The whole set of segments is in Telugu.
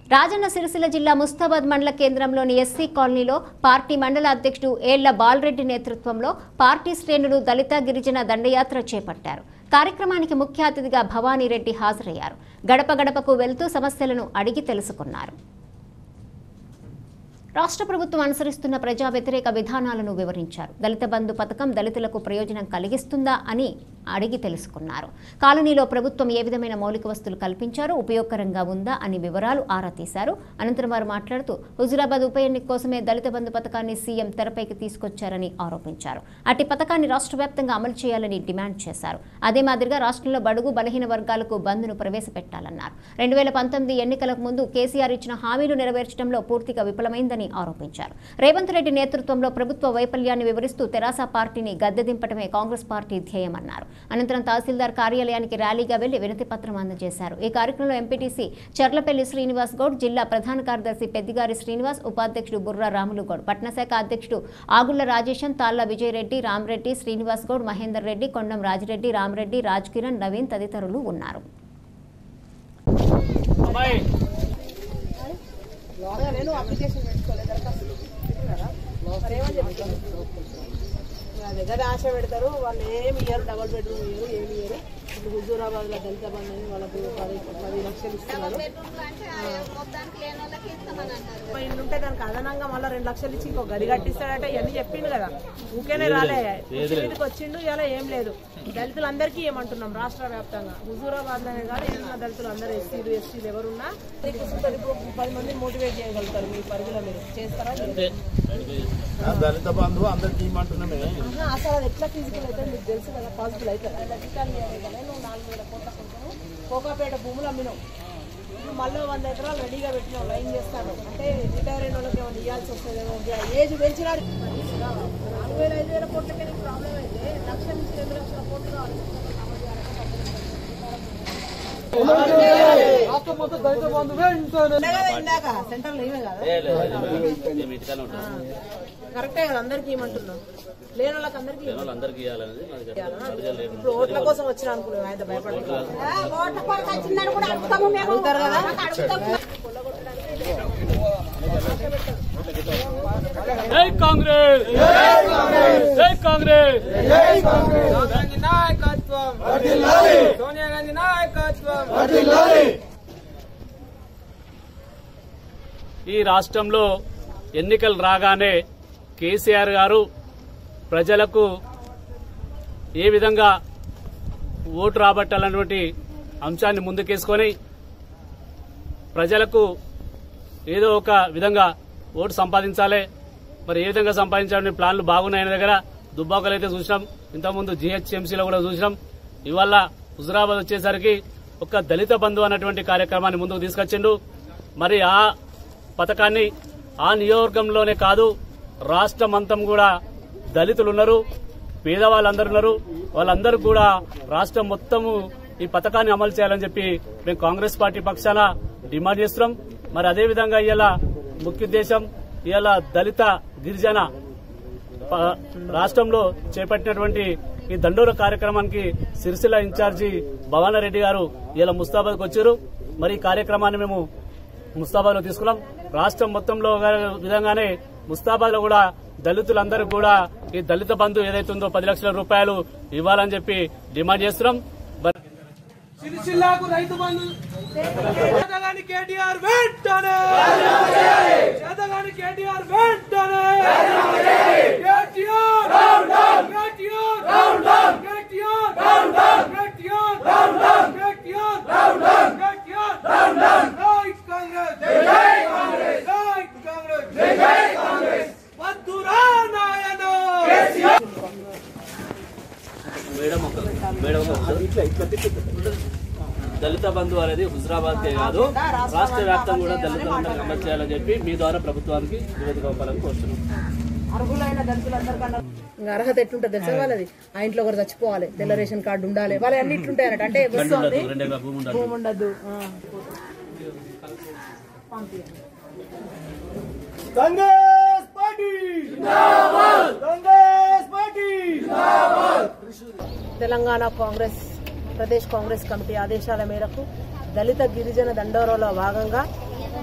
రాజన్న సిరిసిల్ల జిల్లా ముస్తాబాద్ మండల కేంద్రంలోని ఎస్సీ కాలనీలో పార్టీ మండల అధ్యక్షుడు ఏళ్ల బాలరెడ్డి నేతృత్వంలో పార్టీ శ్రేణులు దళిత గిరిజన దండయాత్ర చేపట్టారు కార్యక్రమానికి ముఖ్య అతిథిగా భవానీరెడ్డి హాజరయ్యారు గడప గడపకు వెళ్తూ సమస్యలను అడిగి తెలుసుకున్నారు రాష్ట్ర ప్రభుత్వం అనుసరిస్తున్న ప్రజా వ్యతిరేక విధానాలను వివరించారు దళిత బంధు పథకం దళితులకు ప్రయోజనం కలిగిస్తుందా అని అడిగి తెలుసుకున్నారు కాలనీలో ప్రభుత్వం ఏ విధమైన మౌలిక వస్తువులు కల్పించారో ఉపయోగకరంగా ఉందా అని వివరాలు ఆరా తీశారు అనంతరం వారు మాట్లాడుతూ హుజురాబాద్ ఉప ఎన్నిక కోసమే దళిత బంధు పథకాన్ని సీఎం తెరపైకి తీసుకొచ్చారని ఆరోపించారు అట్టి పథకాన్ని రాష్ట్ర వ్యాప్తంగా అమలు చేయాలని డిమాండ్ చేశారు అదే మాదిరిగా రాష్ట్రంలో బడుగు బలహీన వర్గాలకు బంద్ను ప్రవేశపెట్టాలన్నారు రెండు వేల పంతొమ్మిది ఎన్నికలకు ముందు కేసీఆర్ ఇచ్చిన హామీలు నెరవేర్చడంలో పూర్తిగా విఫలమైందని ఆరోపించారు రేవంత్ రెడ్డి నేతృత్వంలో ప్రభుత్వ వైఫల్యాన్ని వివరిస్తూ తెరాస పార్టీని గద్దెదింపడమే కాంగ్రెస్ పార్టీ ధ్యేయమన్నారు అనంతరం తహసీల్దార్ కార్యాలయానికి ర్యాలీగా వెళ్లి వినతి పత్రం అందజేశారు ఈ కార్యక్రమంలో ఎంపీటీసీ చర్లపల్లి శ్రీనివాస్ గౌడ్ జిల్లా ప్రధాన కార్యదర్శి పెద్దిగారి శ్రీనివాస్ ఉపాధ్యక్షుడు బుర్రా రాములు గౌడ్ పట్నశాఖ అధ్యక్షుడు ఆగుళ్ల రాజేశం తాళ్ల విజయరెడ్డి రామరెడ్డి శ్రీనివాస్ గౌడ్ మహేందర్ రెడ్డి కొండం రాజిరెడ్డి రామరెడ్డి రాజ్ కిరణ్ నవీన్ తదితరులు ఉన్నారు నేను అప్లికేషన్ పెట్టుకోలేదు దరఖాస్తు కదా మరి ఏమని చెప్తారు నా దగ్గర ఆశ పెడతారు వాళ్ళు ఏమి ఇయ్యరు డబల్ బెడ్రూమ్ ఇయ్యరు ఏమి ఇయ్యరు ఇప్పుడు హుజూరాబాద్ లో దళిత బంధు అని వాళ్ళకు పది పది లక్షలు ఇస్తున్నారు ముప్పై ఇల్లు ఉంటే దానికి అదనంగా మళ్ళీ రెండు లక్షలు ఇచ్చి ఇంకో గది కట్టిస్తాడంటే ఇవన్నీ చెప్పిండు కదా ఊకేనే రాలే మీదకి వచ్చిండు ఇలా ఏం లేదు దళితులందరికీ ఏమంటున్నాం రాష్ట్ర వ్యాప్తంగా హుజూరాబాద్ లోనే కాదు ఏమన్నా దళితులు అందరూ ఎస్సీలు ఎస్టీలు ఎవరున్నా మీకు ఇప్పుడు ఇప్పుడు పది మందిని మోటివేట్ చేయగలుగుతారు మీ పరిధిలో మీరు చేస్తారా లేదా? ఆ దళిత బంధువు అందరికి ఇవ్వమంటున్నామే ఆహా, అసలు అది ఎట్లా ఫిజికల్ అయితే మీకు తెలుసు కదా పాసిబుల్ అవుతుంది అది అధికారులు చేయాలి కదా నువ్వు నాలుగు వేల కోట్ల కొంచెం కోకాపేట భూములు అమ్మినావు ఇప్పుడు మళ్ళీ వంద ఎకరాలు రెడీగా పెట్టినావు లైన్ చేస్తాను అంటే రిటైర్ అయిన వాళ్ళకి ఏమైనా ఇవ్వాల్సి వస్తుందేమో ఏజ్ పెంచినాడు నాలుగు వేల ఐదు వేల కోట్లకే నీకు ప్రాబ్లం అయితే లక్ష నుంచి రెండు లక్షల కోట్లు కావాలి ఉండే కదా ఇందాక సెంటర్లో ఏమే కదా కరెక్టే కదా అందరికీ ఇవ్వమంటున్నాం లేని వాళ్ళకి అందరికీ ఇవ్వాలి. అందరికి ఇవ్వాలనేది మాది ఇవ్వాలనా? ఇప్పుడు ఓట్ల కోసం వచ్చిన అనుకున్నాం ఆయన భయపడుతున్నారు అడుగుతారు కదా జై కాంగ్రెస్ జై కాంగ్రెస్ గాంధీ నాయకత్వం సోనియా గాంధీ నాయకత్వం ఈ రాష్ట్రంలో ఎన్నికలు రాగానే కేసీఆర్ గారు ప్రజలకు ఏ విధంగా ఓటు రాబట్టాలన్నటువంటి అంశాన్ని ముందుకేసుకొని ప్రజలకు ఏదో ఒక విధంగా ఓటు సంపాదించాలి మరి ఏ విధంగా సంపాదించాలని ప్లాన్లు బాగున్నాయని దగ్గర దుబ్బాకలు అయితే చూసినాం ఇంతకుముందు జీహెచ్ఎంసీలో కూడా చూసినాం ఇవాళ హుజరాబాద్ వచ్చేసరికి ఒక దళిత బంధు అన్నటువంటి కార్యక్రమాన్ని ముందుకు తీసుకొచ్చిండు మరి ఆ పథకాన్ని ఆ నియోజకవర్గంలోనే కాదు రాష్ట్రం అంతం కూడా దళితులు ఉన్నారు పేదవాళ్ళందరూ ఉన్నారు వాళ్ళందరూ కూడా రాష్ట్రం మొత్తము ఈ పథకాన్ని అమలు చేయాలని చెప్పి మేము కాంగ్రెస్ పార్టీ పక్షాన డిమాండ్ చేస్తున్నాం మరి అదేవిధంగా ఇవాళ ముఖ్య ఉద్దేశం ఇవాళ దళిత గిరిజన ప- రాష్ట్రంలో చేపట్టినటువంటి ఈ దండోర కార్యక్రమానికి సిరిసిల్ల ఇన్ఛార్జి భవానారెడ్డి గారు ఇలా ముస్తాబాద్కి వచ్చారు మరి ఈ కార్యక్రమాన్ని మేము ముస్తాబాద్ లో తీసుకున్నాం రాష్ట్రం మొత్తంలో గా- విధంగానే ముస్తాబాద్ లో కూడా దళితులందరూ కూడా ఈ దళిత బంధు ఏదైతే ఉందో పది లక్షల రూపాయలు ఇవ్వాలని చెప్పి డిమాండ్ చేస్తున్నాం మరి సిరిసిల్లాకు రైతు బంధు చేతగాని కేటీఆర్ వెంటనే చేతగాని కేటీఆర్ వెంటనే కేటీఆర్ కేటీఆర్ కేటీఆర్ కేటీఆర్ కేటీఆర్ జై కాంగ్రెస్ జై కాంగ్రెస్ జై కాంగ్రెస్ జై కాంగ్రెస్ వద్దురా నాయన మేడం ఒక మేడం ఒక దళిత బంధు అనేది హుజరాబాద్ కాదు రాష్ట్ర వ్యాప్తంగా కూడా దళితులందరికీ అమలు చేయాలని చెప్పి మీ ద్వారా ప్రభుత్వానికి నివేదిక ఇవ్వాలని కోరుతున్నాం అర్హులైన దళితులందరికన్నా ఇంకా అర్హత ఎట్లుంటుంది తెలుసా వాళ్ళది ఆ ఇంట్లో ఒకరు చచ్చిపోవాలి తెల్ల రేషన్ కార్డు ఉండాలి వాళ్ళు అన్ని ఇట్లుంటాయి అన్నట్టు అంటే బస్సు ఉంది రెండు ఎకరాల భూమి ఉండాలి భూమి ఉండద్దు పంపించండి Congress party Congress party Telangana Congress Pradesh Congress committee ఆదేశాల మేరకు దళిత గిరిజన దండోరాలో భాగంగా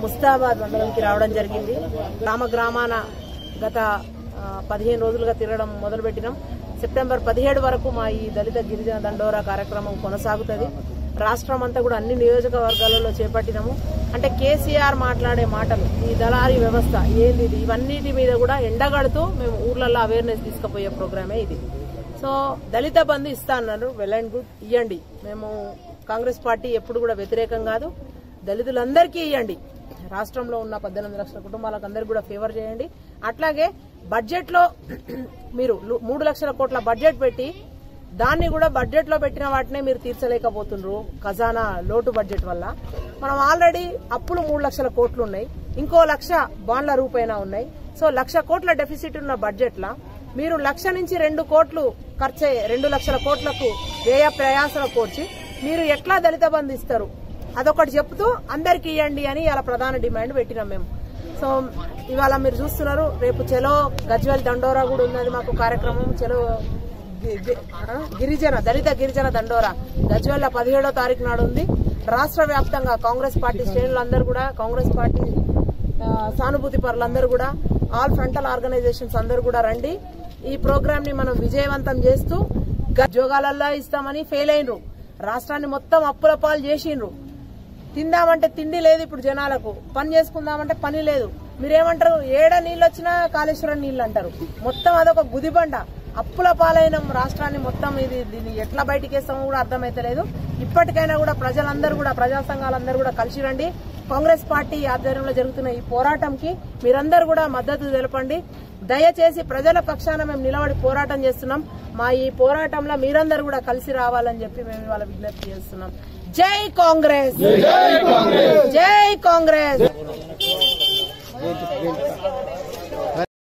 ముస్తాబాద్ మండలంకి రావడం జరిగింది గ్రామ గ్రామాన గత ఆ, పదిహేను రోజులుగా తిరగడం మొదలుపెట్టినాం సెప్టెంబర్ పదిహేడు వరకు మా ఈ దళిత గిరిజన దండోరా కార్యక్రమం కొనసాగుతుంది రాష్ట్రం అంతా కూడా అన్ని నియోజకవర్గాలలో చేపట్టినాము అంటే కేసీఆర్ మాట్లాడే మాటలు ఈ దళారీ వ్యవస్థ ఏంది ఇది ఇవన్నిటి మీద కూడా ఎండగడుతూ మేము ఊర్లలో అవేర్నెస్ తీసుకుపోయే ప్రోగ్రామే ఇది సో దళిత బంధు ఇస్తా అన్నారు వెల్ అండ్ గుడ్ ఇవ్వండి మేము కాంగ్రెస్ పార్టీ ఎప్పుడు కూడా వ్యతిరేకం కాదు దళితులందరికీ ఇవ్వండి రాష్ట్రంలో ఉన్న పద్దెనిమిది లక్షల కుటుంబాలకు అందరికీ కూడా ఫేవర్ చేయండి అట్లాగే బడ్జెట్ లో మీరు లు- మూడు లక్షల కోట్ల బడ్జెట్ పెట్టి దాన్ని కూడా బడ్జెట్ లో పెట్టిన వాటినే మీరు తీర్చలేకపోతున్నారు ఖజానా లోటు బడ్జెట్ వల్ల మనం ఆల్రెడీ అప్పులు మూడు లక్షల కోట్లు ఉన్నాయి ఇంకో లక్ష బాండ్ల రూపైన ఉన్నాయి సో లక్ష కోట్ల డెఫిసిట్ ఉన్న బడ్జెట్ లా మీరు లక్ష నుంచి రెండు కోట్లు ఖర్చు రెండు లక్షల కోట్లకు వ్యయ ప్రయాసలు కోర్చి మీరు ఎట్లా దళిత బంధు ఇస్తారు అదొకటి చెప్తూ అందరికి ఇవ్వండి అని ఇలా ప్రధాన డిమాండ్ పెట్టినాం మేము సో ఇవాళ మీరు చూస్తున్నారు రేపు చెలో గజ్వెల్ దండోరా కూడా ఉన్నది మాకు కార్యక్రమం చెలో గి- గి- ఆ? గిరిజన దళిత గిరిజన దండోరా గజ్వెల్ల పదిహేడో తారీఖు నాడు ఉంది రాష్ట్ర వ్యాప్తంగా కాంగ్రెస్ పార్టీ శ్రేణులందరూ కూడా కాంగ్రెస్ పార్టీ ఆ, సానుభూతి పరులందరూ కూడా ఆల్ ఫ్రంటల్ ఆర్గనైజేషన్స్ అందరూ కూడా రండి ఈ ప్రోగ్రామ్ ని మనం విజయవంతం చేస్తూ ఉద్యోగాలల్లో ఇస్తామని ఫెయిల్ అయినరు రాష్ట్రాన్ని మొత్తం అప్పుల పాలు చేసిండ్రు తిందామంటే తిండి లేదు ఇప్పుడు జనాలకు పని చేసుకుందామంటే పని లేదు మీరేమంటారు ఏడ నీళ్ళు వచ్చినా కాళేశ్వరం నీళ్ళు అంటారు మొత్తం అదొక గుదిబండ అప్పుల పాలైన రాష్ట్రాన్ని మొత్తం ఇది దీన్ని ఎట్లా బయటికి వేస్తామో కూడా అర్థమైతలేదు ఇప్పటికైనా కూడా ప్రజలందరూ కూడా ప్రజా సంఘాలందరూ కూడా కలిసి రండి కాంగ్రెస్ పార్టీ ఆధ్వర్యంలో జరుగుతున్న ఈ పోరాటంకి మీరందరూ కూడా మద్దతు తెలపండి దయచేసి ప్రజల పక్షాన మేము నిలబడి పోరాటం చేస్తున్నాం మా ఈ పోరాటంలో మీరందరూ కూడా కలిసి రావాలని చెప్పి మేము ఇవాళ విజ్ఞప్తి చేస్తున్నాం జై కాంగ్రెస్ జై కాంగ్రెస్